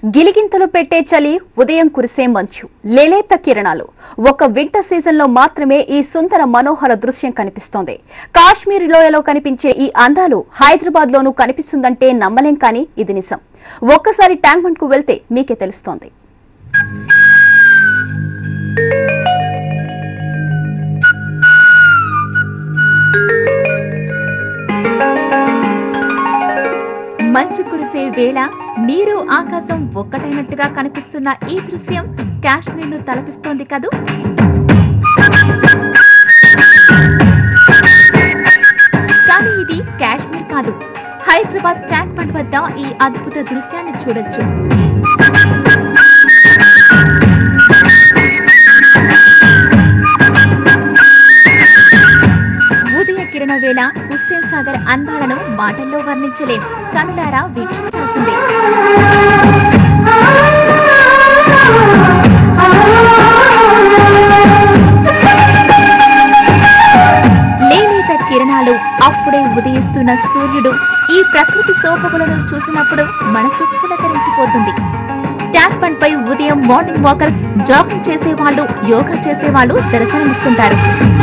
గిలిగింతలు పెట్టే చలి ఉదయం కురిసే మంచు లేలేత కిరణాలు ఒక వింటర్ సీజన్ లో మాత్రమే ఈ సుందర మనోహర దృశ్యం కనిపిస్తోంది కాశ్మీర్ లోయలో కనిపించే ఈ అందాలు హైదరాబాద్ లోనూ కనిపిస్తుందంటే నమ్మలేం కానీ ఇది నిజం ఒక్కసారి ట్యాంక్ బండ్ కు వెళ్తే మీకే తెలుస్తోంది మంచు కురిసే వేళ నీరు ఆకాశం ఒక్కటైనట్టుగా కనిపిస్తున్న ఈ దృశ్యం కాశ్మీర్ ను తలపిస్తోంది కదూ కానీ ఇది కాశ్మీర్ కాదు హైదరాబాద్ ట్యాంక్ బండ్ వద్ద ఈ అద్భుత దృశ్యాన్ని చూడొచ్చు ఉదయ కిరణ వేళ హుస్సేన్ సాగర్ అందాలను మాటల్లో వర్ణించలేం కనులారా వీక్షించాల్సిందే లేలేత కిరణాలు అప్పుడే ఉదయిస్తున్న సూర్యుడు ఈ ప్రకృతి శోభములను చూసినప్పుడు మనసు పులకరించిపోతుంది ట్యాంక్ బండ్ పై ఉదయం మార్నింగ్ వాకర్స్ జాగింగ్ చేసేవాళ్ళు యోగా చేసేవాళ్ళు దర్శనమిస్తుంటారు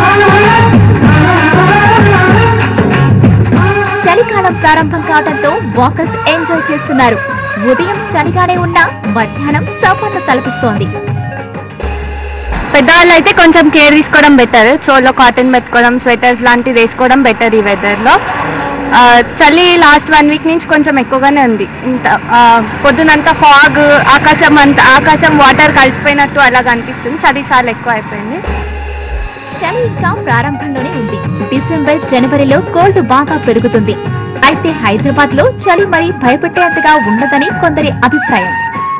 చలికాలం ప్రారంభం కావడంతో వాకర్స్ ఎంజాయ్ చేస్తున్నారు ఉదయం చలిగానే ఉన్నా మధ్యాహ్నం సమ్మర్ను తలపిస్తోంది పెద్దవాళ్ళు అయితే కొంచెం కేర్ తీసుకోవడం బెటర్ చోలో కాటన్ పెట్టుకోవడం స్వెటర్స్ లాంటివి వేసుకోవడం బెటర్ ఈ వెదర్లో చలి లాస్ట్ వన్ వీక్ నుంచి కొంచెం ఎక్కువగానే ఉంది ఇంత ఆ, పొద్దునంతా ఫాగ్ ఆకాశం అంత ఆకాశం వాటర్ కలిసిపోయినట్టు అలా కనిపిస్తుంది చలి చాలా ఎక్కువ అయిపోయింది చలి ఇంకా ప్రారంభంలోనే ఉంది డిసెంబర్ జనవరిలో కోల్డ్ బాగా పెరుగుతుంది అయితే హైదరాబాద్ లో చలి మరి భయపెట్టేంతగా ఉండదని కొందరి అభిప్రాయం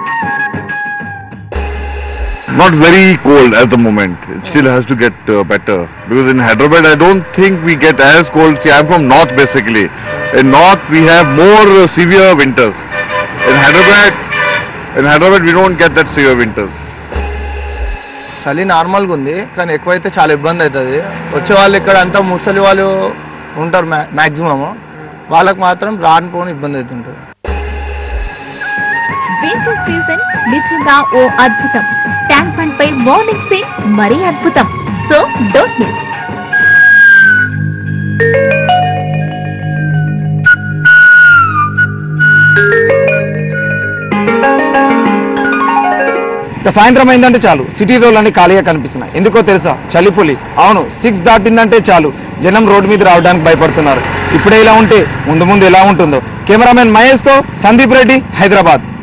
Not very cold at the moment. It still has to get uh, better. Because in Hyderabad, I don't think we get as cold. See, I'm from north basically. In north, we have more uh, severe winters. In Hyderabad, in Hyderabad, we don't get that severe winters. చలి నార్మల్గా ఉంది కానీ ఎక్కువైతే చాలా ఇబ్బంది అవుతుంది వచ్చే వాళ్ళు ఇక్కడ అంతా ముసలి వాళ్ళు ఉంటారు మ్యా మ్యాక్సిమమ్ వాళ్ళకి మాత్రం రాని పోని ఇబ్బంది అవుతుంటుంది వింటర్ సీజన్ నిజంగా ఓ అద్భుతం ట్యాంక్ బండ్ పై మార్నింగ్ సీన్ మరీ అద్భుతం సో డోంట్ మిస్ ఇక సాయంత్రం అయిందంటే చాలు సిటీ రోడ్లన్నీ ఖాళీగా కనిపిస్తున్నాయి ఎందుకో తెలుసా చలిపులి అవును సిక్స్ దాటిందంటే చాలు జనం రోడ్డు మీద రావడానికి భయపడుతున్నారు ఇప్పుడే ఇలా ఉంటే ముందు ముందు ఎలా ఉంటుందో కెమెరామెన్ మహేష్తో సందీప్ రెడ్డి హైదరాబాద్